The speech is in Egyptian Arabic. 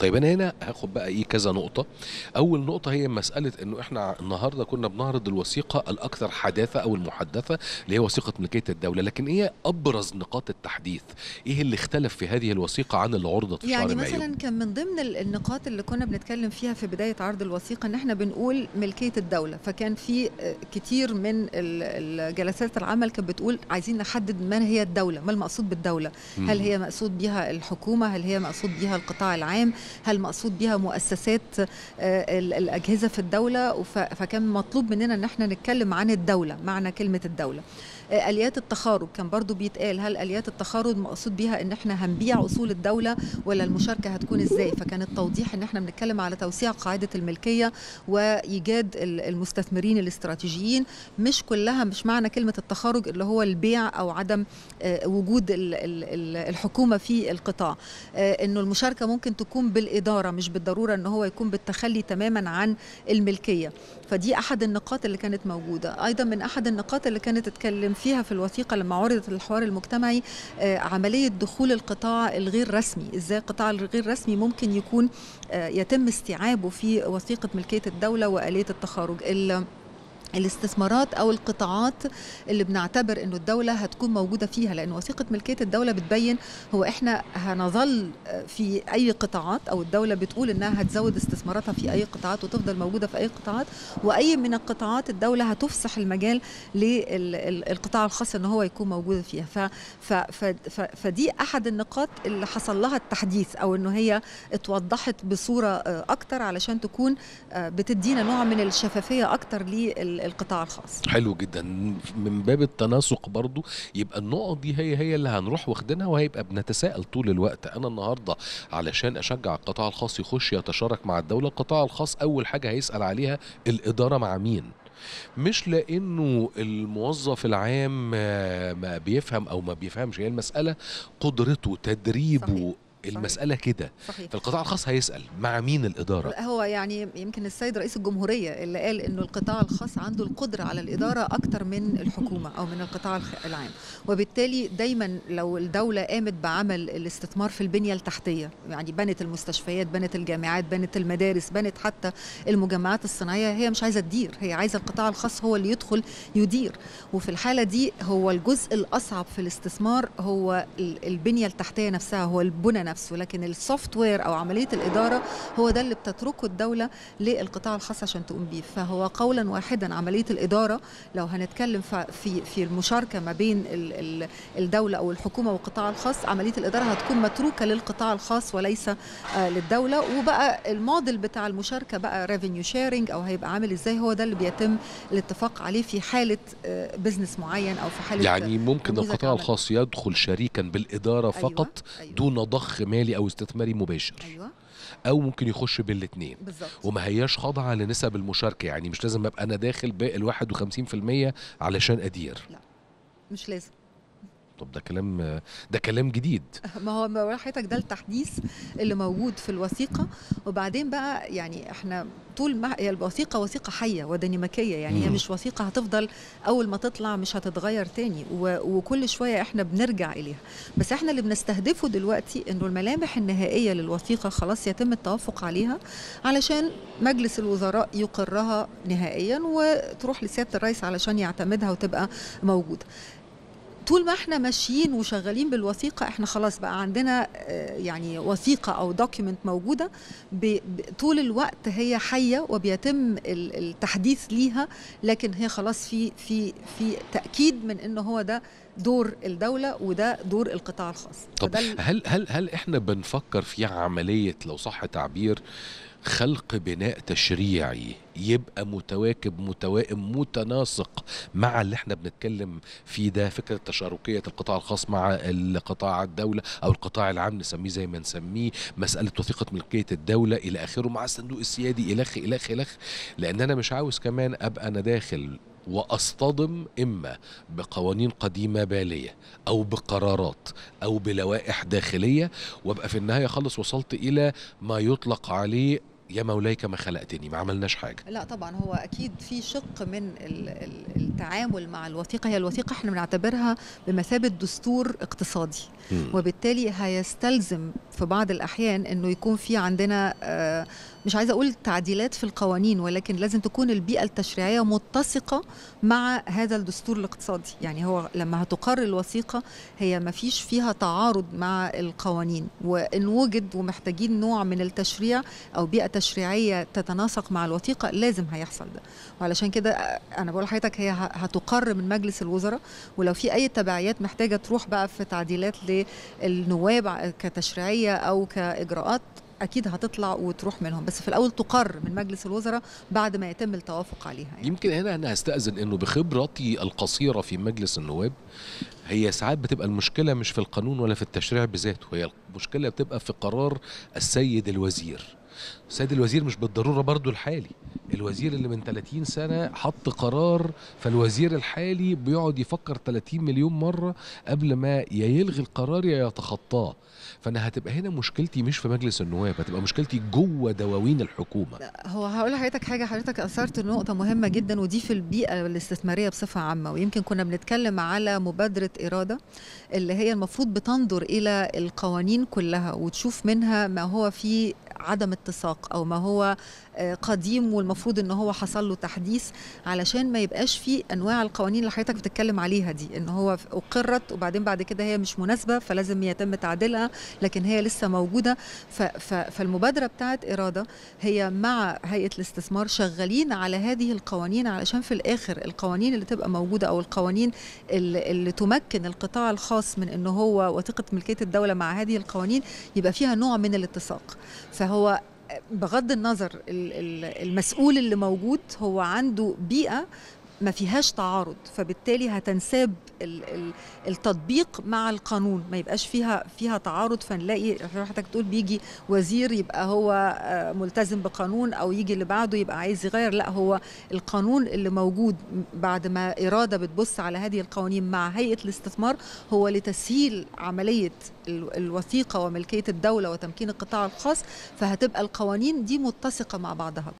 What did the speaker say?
طيب انا هنا هاخد بقى ايه كذا نقطه اول نقطه هي مساله انه احنا النهارده كنا بنعرض الوثيقه الاكثر حداثه او المحدثه اللي هي وثيقه ملكيه الدوله لكن ايه ابرز نقاط التحديث ايه اللي اختلف في هذه الوثيقه عن اللي عرضت في يعني شهر مايو مثلا كان من ضمن ال- النقاط اللي كنا بنتكلم فيها في بدايه عرض الوثيقه ان احنا بنقول ملكيه الدوله فكان في آه، كتير من ال- الجلسات العمل كانت بتقول عايزين نحدد ما هي الدوله ما المقصود بالدوله مم. هل هي مقصود بها الحكومه هل هي مقصود بها القطاع العام هل مقصود بها مؤسسات آه، ال- الاجهزه في الدوله وف- فكان مطلوب مننا ان احنا نتكلم عن الدوله معنى كلمه الدوله آه، اليات التخارج كان برضو بيتقال هل اليات التخارج مقصود بيها ان احنا هنبيع اصول الدوله ولا المشاركه هتكون ازاي فكان التوضيح ان احنا بنتكلم على توسيع قاعده الملكيه وايجاد ال- المستثمرين الاستراتيجيين مش كلها مش معنى كلمه التخارج اللي هو البيع او عدم آه، وجود ال- ال- ال- الحكومه في القطاع آه، انه المشاركه ممكن تكون بالاداره مش بالضروره ان هو يكون بالتخلي تماما عن الملكيه فدي احد النقاط اللي كانت موجوده ايضا من احد النقاط اللي كانت تتكلم فيها في الوثيقه لما عرضت الحوار المجتمعي آه، عمليه دخول القطاع الغير رسمي ازاي القطاع الغير رسمي ممكن يكون آه، يتم استيعابه في وثيقه ملكيه الدوله واليه التخارج ال- الاستثمارات او القطاعات اللي بنعتبر انه الدوله هتكون موجوده فيها لان وثيقه ملكيه الدوله بتبين هو احنا هنظل في اي قطاعات او الدوله بتقول انها هتزود استثماراتها في اي قطاعات وتفضل موجوده في اي قطاعات واي من القطاعات الدوله هتفسح المجال للقطاع الخاص ان هو يكون موجود فيها ف ف ف ف فدي احد النقاط اللي حصل لها التحديث او انه هي اتوضحت بصوره آه، اكتر علشان تكون آه، بتدينا نوع من الشفافيه اكتر للقطاع الخاص حلو جدا من باب التناسق برضو يبقى النقط دي هي هي اللي هنروح واخدينها وهيبقى بنتساءل طول الوقت انا النهارده علشان اشجع القطاع الخاص يخش يتشارك مع الدوله القطاع الخاص اول حاجه هيسال عليها الاداره مع مين مش لانه الموظف العام آه، ما بيفهم او ما بيفهمش هي المساله قدرته تدريبه صحيح. المساله كده صحيح فالقطاع الخاص هيسال مع مين الاداره هو يعني يمكن السيد رئيس الجمهورية اللي قال انه القطاع الخاص عنده القدرة على الإدارة أكتر من الحكومة أو من القطاع الخ- العام وبالتالي دايما لو الدولة قامت بعمل الاستثمار في البنية التحتية يعني بنت المستشفيات بنت الجامعات بنت المدارس بنت حتى المجمعات الصناعية هي مش عايزة تدير هي عايزة القطاع الخاص هو اللي يدخل يدير وفي الحالة دي هو الجزء الأصعب في الاستثمار هو ال- البنية التحتية نفسها هو البنى نفسه لكن السوفت وير أو عملية الإدارة هو ده اللي بتتركه الدولة للقطاع الخاص عشان تقوم بيه فهو قولا واحدا عملية الإدارة لو هنتكلم ف- في في المشاركة ما بين ال- ال- الدولة أو الحكومة والقطاع الخاص عملية الإدارة هتكون متروكة للقطاع الخاص وليس آه، للدولة وبقى الموديل بتاع المشاركة بقى ريفينيو شيرنج أو هيبقى عامل إزاي هو ده اللي بيتم الاتفاق عليه في حالة بزنس معين أو في حالة يعني ممكن نموذج القطاع عمل. الخاص يدخل شريكا بالاداره أيوة، فقط أيوة. دون ضخ مالي او استثماري مباشر أيوة او ممكن يخش بالاثنين بالظبط وما هياش خاضعه لنسب المشاركه يعني مش لازم ابقى انا داخل بال 51% علشان ادير مش لازم طب ده كلام ده كلام جديد ما هو ما هو حضرتك ده التحديث اللي موجود في الوثيقه وبعدين بقى يعني احنا طول ما هي الوثيقه وثيقه حيه وديناميكيه يعني هي مم. مش وثيقه هتفضل اول ما تطلع مش هتتغير تاني و- وكل شويه احنا بنرجع اليها بس احنا اللي بنستهدفه دلوقتي انه الملامح النهائيه للوثيقه خلاص يتم التوافق عليها علشان مجلس الوزراء يقرها نهائيا وتروح لسياده الرئيس علشان يعتمدها وتبقى موجوده طول ما احنا ماشيين وشغالين بالوثيقه احنا خلاص بقى عندنا آه، يعني وثيقه او دوكيمنت موجوده ب- ب- طول الوقت هي حيه وبيتم ال- التحديث ليها لكن هي خلاص في في في تاكيد من انه هو ده دور الدوله وده دور القطاع الخاص طب فده ال- هل هل هل احنا بنفكر في عمليه لو صح تعبير خلق بناء تشريعي يبقى متواكب متوائم متناسق مع اللي احنا بنتكلم فيه ده فكره تشاركيه القطاع الخاص مع القطاع الدوله او القطاع العام نسميه زي ما نسميه مساله وثيقه ملكيه الدوله الى اخره مع الصندوق السيادي الخ الخ الخ لان انا مش عاوز كمان ابقى انا داخل واصطدم اما بقوانين قديمه باليه او بقرارات او بلوائح داخليه وابقى في النهايه خلص وصلت الى ما يطلق عليه يا مولاي كما خلقتني ما عملناش حاجه لا طبعا هو اكيد في شق من ال- ال- التعامل مع الوثيقه هي الوثيقه احنا بنعتبرها بمثابه دستور اقتصادي مم. وبالتالي هيستلزم في بعض الأحيان أنه يكون في عندنا آه، مش عايزة أقول تعديلات في القوانين ولكن لازم تكون البيئة التشريعية متسقة مع هذا الدستور الاقتصادي يعني هو لما هتقر الوثيقة هي ما فيش فيها تعارض مع القوانين وإن وجد ومحتاجين نوع من التشريع أو بيئة تشريعية تتناسق مع الوثيقة لازم هيحصل ده وعلشان كده آه، أنا بقول لحضرتك هي ه- هتقر من مجلس الوزراء ولو في أي تبعيات محتاجة تروح بقى في تعديلات للنواب كتشريعية أو كإجراءات أكيد هتطلع وتروح منهم بس في الأول تقر من مجلس الوزراء بعد ما يتم التوافق عليها يعني. يمكن هنا انا هستأذن انه بخبرتي القصيره في مجلس النواب هي ساعات بتبقى المشكله مش في القانون ولا في التشريع بذاته هي المشكله بتبقى في قرار السيد الوزير السيد الوزير مش بالضروره برضو الحالي الوزير اللي من 30 سنه حط قرار فالوزير الحالي بيقعد يفكر 30 مليون مره قبل ما يا يلغي القرار يا يتخطاه فانا هتبقى هنا مشكلتي مش في مجلس النواب هتبقى مشكلتي جوه دواوين الحكومه هو هقول لحضرتك حاجة حضرتك أثرت نقطة مهمة جدا ودي في البيئة الاستثمارية بصفة عامة ويمكن كنا بنتكلم على مبادرة إرادة اللي هي المفروض بتنظر إلى القوانين كلها وتشوف منها ما هو فيه عدم اتساق أو ما هو آه، قديم والمفروض ان هو حصل له تحديث علشان ما يبقاش في انواع القوانين اللي حضرتك بتتكلم عليها دي ان هو اقرت وبعدين بعد كده هي مش مناسبه فلازم يتم تعديلها لكن هي لسه موجوده ف ف فالمبادره بتاعت اراده هي مع هيئه الاستثمار شغالين على هذه القوانين علشان في الاخر القوانين اللي تبقى موجوده او القوانين اللي, اللي تمكن القطاع الخاص من ان هو وثيقه ملكيه الدوله مع هذه القوانين يبقى فيها نوع من الاتساق فهو بغض النظر ال- ال- المسؤول اللي موجود هو عنده بيئه ما فيهاش تعارض فبالتالي هتنساب ال- ال- التطبيق مع القانون ما يبقاش فيها فيها تعارض فنلاقي حضرتك تقول بيجي وزير يبقى هو آه، ملتزم بقانون او يجي اللي بعده يبقى عايز يغير لا هو القانون اللي موجود بعد ما اراده بتبص على هذه القوانين مع هيئه الاستثمار هو لتسهيل عمليه ال- الوثيقه وملكيه الدوله وتمكين القطاع الخاص فهتبقى القوانين دي متسقه مع بعضها